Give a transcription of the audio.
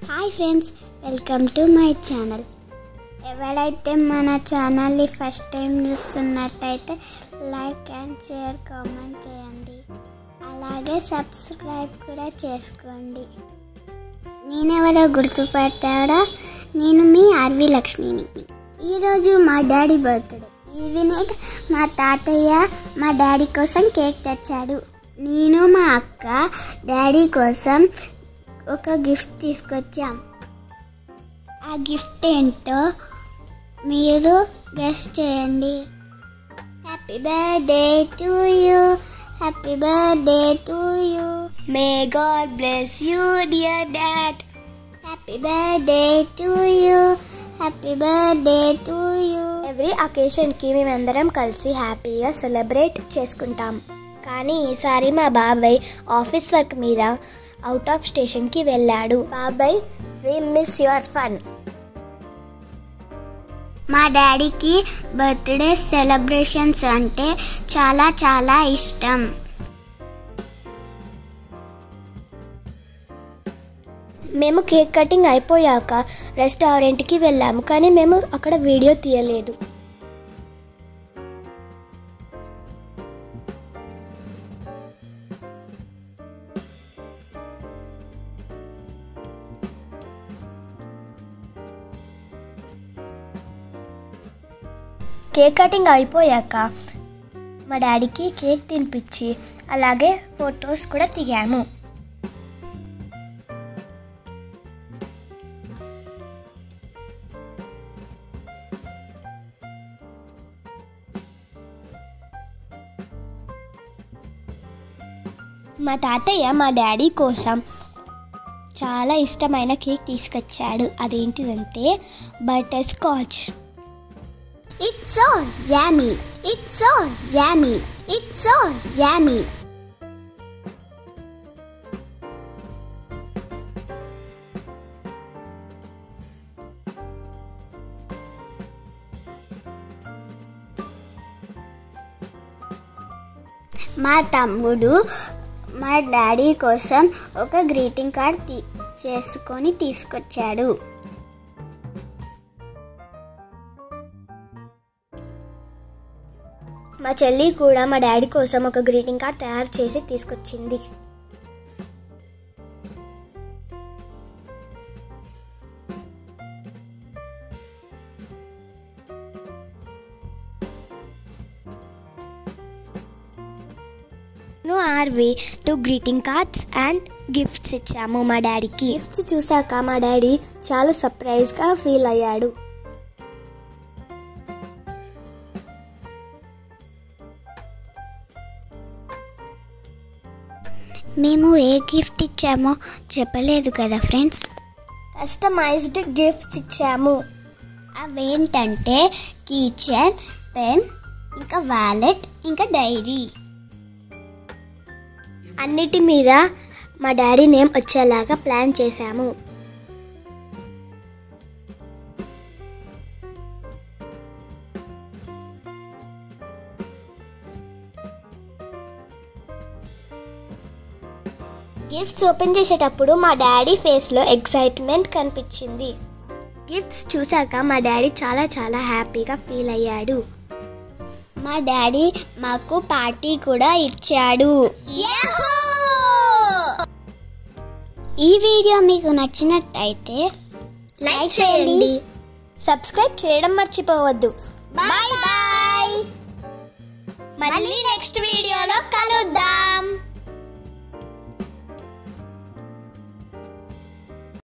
hi friends welcome to my channel ఎవరైతే మన ఛానల్ని ఫస్ట్ టైం చూస్తున్నట్టయితే లైక్ అండ్ షేర్ కామెంట్ చేయండి అలాగే సబ్స్క్రైబ్ కూడా చేసుకోండి నేనెవరో గుర్తుపట్టాడా నేను మీ ఆర్వి లక్ష్మిని ఈరోజు మా డాడీ బర్త్డే ఈవినింగ్ మా తాతయ్య మా డాడీ కోసం కేక్ తెచ్చాడు నేను మా అక్క డాడీ కోసం ఒక గిఫ్ట్ తీసుకొచ్చాం ఆ గిఫ్ట్ ఏంటో మీరు గెస్ట్ చేయండి happy birthday to you happy birthday to you may God bless you dear dad happy birthday to you happy birthday to you every అకేషన్కి మేమందరం కలిసి హ్యాపీగా సెలబ్రేట్ చేసుకుంటాం కానీ ఈసారి మా బాబాయ్ ఆఫీస్ వర్క్ మీద అవుట్ ఆఫ్ స్టేషన్కి వెళ్ళాడు బాబాయ్ వి మిస్ యువర్ ఫన్ మా డాడీకి బర్త్డే సెలబ్రేషన్స్ అంటే చాలా చాలా ఇష్టం మేము కేక్ కటింగ్ అయిపోయాక రెస్టారెంట్కి వెళ్ళాము కానీ మేము అక్కడ వీడియో తీయలేదు కేక్ కటింగ్ అయిపోయాక మా డాడీకి కేక్ తినిపించి అలాగే ఫొటోస్ కూడా దిగాము మా తాతయ్య మా డాడీ కోసం చాలా ఇష్టమైన కేక్ తీసుకొచ్చాడు అదేంటిదంటే butterscotch it's so yummy it's so yummy it's so yummy మా తమ్ముడు మా డాడీ కోసం ఒక గ్రీటింగ్ కార్డ్ తీ చేసుకొని తీసుకొచ్చాడు మా చెల్లి కూడా మా డాడీ కోసం ఒక గ్రీటింగ్ కార్డ్ తయారు చేసి తీసుకొచ్చింది Arvi two greeting cards and gifts ఇచ్చాము మా డాడీకి గిఫ్ట్స్ చూసాక మా డాడీ చాలా సర్ప్రైజ్గా ఫీల్ అయ్యాడు మేము ఏ గిఫ్ట్ ఇచ్చామో చెప్పలేదు కదా ఫ్రెండ్స్ కస్టమైజ్డ్ గిఫ్ట్స్ ఇచ్చాము అవేంటంటే కీచెన్ పెన్ ఇంకా వ్యాలెట్ ఇంకా డైరీ అన్నిటి మీద మా డాడీ నేమ్ వచ్చేలాగా ప్లాన్ చేశాము గిఫ్ట్స్ ఓపెన్ చేసేటప్పుడు మా డాడీ ఫేస్లో ఎక్సైట్మెంట్ కనిపించింది గిఫ్ట్స్ చూశాక మా డాడీ చాలా చాలా హ్యాపీగా ఫీల్ అయ్యాడు మా డాడీ మాకు పార్టీ కూడా ఇచ్చాడు ఈ వీడియో మీకు నచ్చినట్టయితే లైక్ చేయండి సబ్స్క్రైబ్ చేయడం మర్చిపోవద్దు బాయ్ బాయ్